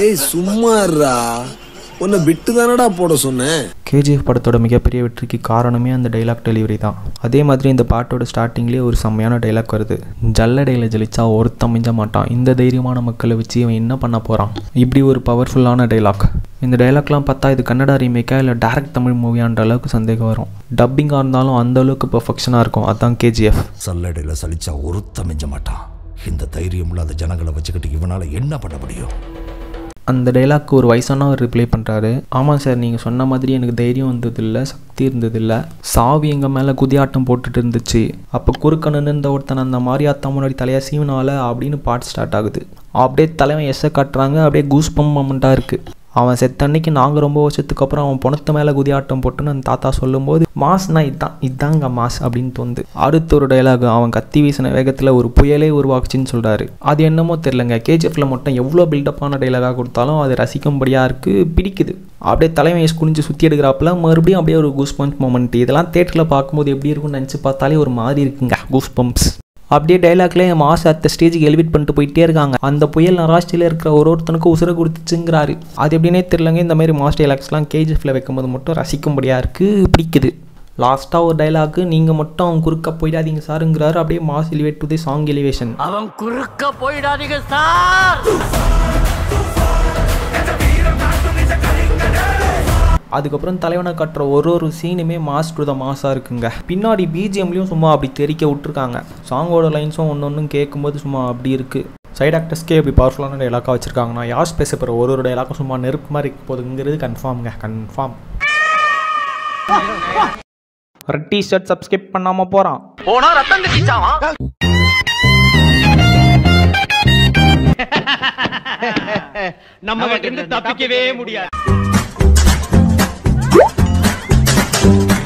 டேய் சும்மாறா உன்னை விட்டு தானடா போட சொன்னேன் கேஜிஎஃப் படத்தோட மிகப்பெரிய வெற்றிக்கு காரணமே அந்த டைலாக் டெலிவரி தான் அதே மாதிரி இந்த பாட்டோட ஸ்டார்டிங்லேயே ஒரு செம்மையான டைலாக் வருது ஜல்லடையில் ஜலிச்சா ஒருத்தன் மிஞ்ச மாட்டான் இந்த தைரியமான மக்களை வச்சு இவன் என்ன பண்ண போகிறான் இப்படி ஒரு பவர்ஃபுல்லான டைலாக் இந்த டைலாக்லாம் பார்த்தா இது கன்னடா ரீமேக்கா இல்லை டேரக்ட் தமிழ் மூவியான்ற அளவுக்கு சந்தேகம் வரும் டப்பிங்காக இருந்தாலும் அந்த அளவுக்கு பர்ஃபெக்ஷனாக இருக்கும் அதான் கேஜிஎஃப் சல்லடையில் சலிச்சா ஒருத்த மிஞ்ச மாட்டான் இந்த தைரியம் இல்லாத ஜனங்களை வச்சுக்கிட்டு இவனால என்ன பண்ண முடியும் அந்த டைலாக்கு ஒரு வயசானவர் ரிப்ளை பண்ணுறாரு ஆமாம் சார் நீங்கள் சொன்ன மாதிரி எனக்கு தைரியம் வந்ததில்லை சக்தி இருந்ததில்லை சாவி எங்கள் மேலே குதியாட்டம் போட்டுட்டு இருந்துச்சு அப்போ குறுக்கணுன்னு இருந்த ஒருத்தன் அந்த மாரியாத்தா முன்னாடி தலையா சீவனால அப்படின்னு பாட்டு ஸ்டார்ட் ஆகுது அப்படியே தலைவன் எஸ்ஸை காட்டுறாங்க அப்படியே கூஸ் பம் மொமெண்ட்டாக இருக்குது அவன் செத்த அன்னைக்கு நாங்கள் ரொம்ப வருஷத்துக்கு அப்புறம் அவன் பொணத்து மேலே குதியாட்டம் போட்டுன்னு அந்த தாத்தா சொல்லும்போது மாஸ்னா இதான் இதாங்க மாஸ் அப்படின்னு தோணுது அடுத்த ஒரு டைலாக் அவன் கத்தி வீசின வேகத்தில் ஒரு புயலே உருவாக்குச்சின்னு சொல்கிறாரு அது என்னமோ தெரிலங்க கேஜிஎஃப்ல மட்டும் எவ்வளோ பில்டப்பான டைலாகாக கொடுத்தாலும் அது ரசிக்கும்படியாக இருக்குது பிடிக்குது அப்படியே தலைவன் எஸ் குனிஞ்சு சுற்றி எடுக்கிறாப்புல மறுபடியும் அப்படியே ஒரு கூஸ் பம்ப் மொமெண்ட் இதெல்லாம் தேட்டரில் பார்க்கும்போது எப்படி இருக்கும்னு நினச்சி பார்த்தாலே ஒரு மாதிரி இருக்குங்க கூஸ் பம்ப்ஸ் அப்படியே டைலாக்லேயே மாஸ் அடுத்த ஸ்டேஜுக்கு எலிவேட் பண்ணிட்டு போயிட்டே இருக்காங்க அந்த புயல் நராஷ்டியில் இருக்கிற ஒரு ஒருத்தனுக்கும் உசுர கொடுத்துச்சுங்கிறாரு அது எப்படின்னே தெரிலங்க இந்த மாதிரி மாஸ் டைலாக்ஸ்லாம் கேஜிஎஃப்ல வைக்கும்போது மட்டும் ரசிக்கும்படியாக இருக்குது பிடிக்குது லாஸ்ட்டாக ஒரு டைலாக்கு நீங்கள் மட்டும் அவன் குறுக்க போயிடாதீங்க சாருங்கிறாரு அப்படியே mass elevate to the song elevation அவன் குறுக்க போயிடாதீங்க சார் அதுக்கப்புறம் தலைவனை கட்டுற ஒரு ஒரு சீனுமே மாஸ் டு த மாஸாக இருக்குங்க பின்னாடி பிஜிஎம்லேயும் சும்மா அப்படி தெறிக்க விட்டுருக்காங்க சாங்கோட லைன்ஸும் ஒன்று ஒன்றும் கேட்கும்போது சும்மா அப்படி இருக்குது சைட் ஆக்டர்ஸ்க்கே அப்படி பவர்ஃபுல்லான டைலாக்காக வச்சுருக்காங்கன்னா யார் பேச போகிற ஒரு ஒரு டைலாக்கும் சும்மா நெருப்பு மாதிரி இருக்க போகுதுங்கிறது கன்ஃபார்ம்ங்க confirm red T shirt subscribe பண்ணாமல் போகிறான் போனா ரத்தம் கட்டிச்சாவா நம்ம கிட்ட இருந்து தப்பிக்கவே முடியாது